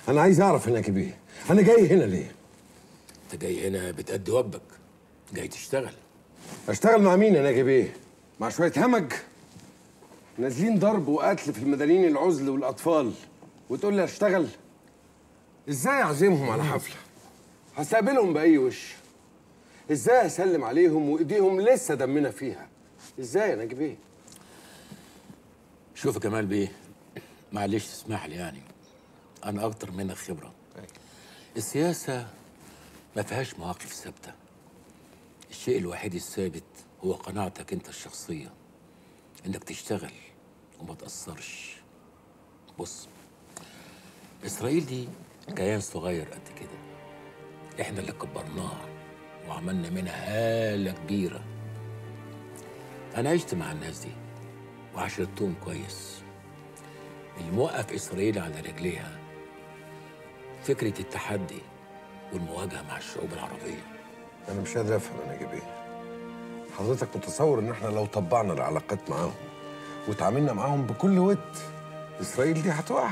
انا عايز اعرف هناك بيه انا جاي هنا ليه انت جاي هنا بتأدي واجبك جاي تشتغل اشتغل مع مين يا ناجي بيه مع شويه همج نازلين ضرب وقتل في المدنيين العزل والاطفال وتقول لي اشتغل ازاي اعزمهم على حفله هستقبلهم باي وش ازاي اسلم عليهم وايديهم لسه دمنا فيها ازاي يا ناجي بيه شوف يا كمال بيه معلش تسمح لي يعني انا اكتر منك خبره السياسه ما فيهاش مواقف ثابته الشيء الوحيد الثابت هو قناعتك انت الشخصيه انك تشتغل وما تاثرش بص اسرائيل دي كيان صغير قد كده احنا اللي كبرناها وعملنا منها هاله كبيره انا عشت مع الناس دي وعشرتهم كويس اللي موقف اسرائيل على رجليها فكره التحدي والمواجهه مع الشعوب العربيه انا مش قادر افهم يا ناجي بيه حضرتك متصور ان احنا لو طبعنا العلاقات معاهم وتعاملنا معاهم بكل ود اسرائيل دي هتقع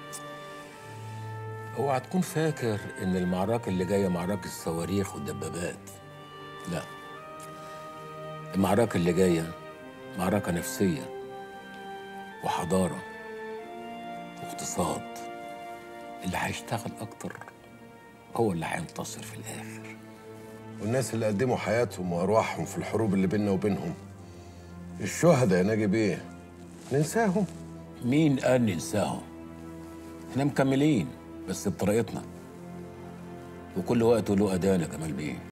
اوعى تكون فاكر ان المعركه اللي جايه معركه الصواريخ والدبابات لا المعركه اللي جايه معركه نفسيه وحضاره واقتصاد اللي هيشتغل اكتر هو اللي هينتصر في الاخر والناس اللي قدموا حياتهم وارواحهم في الحروب اللي بيننا وبينهم الشهداء يا ناجي بيه ننساهم مين قال ننساهم احنا مكملين بس بطريقتنا وكل وقت له اذان يا جمال بيه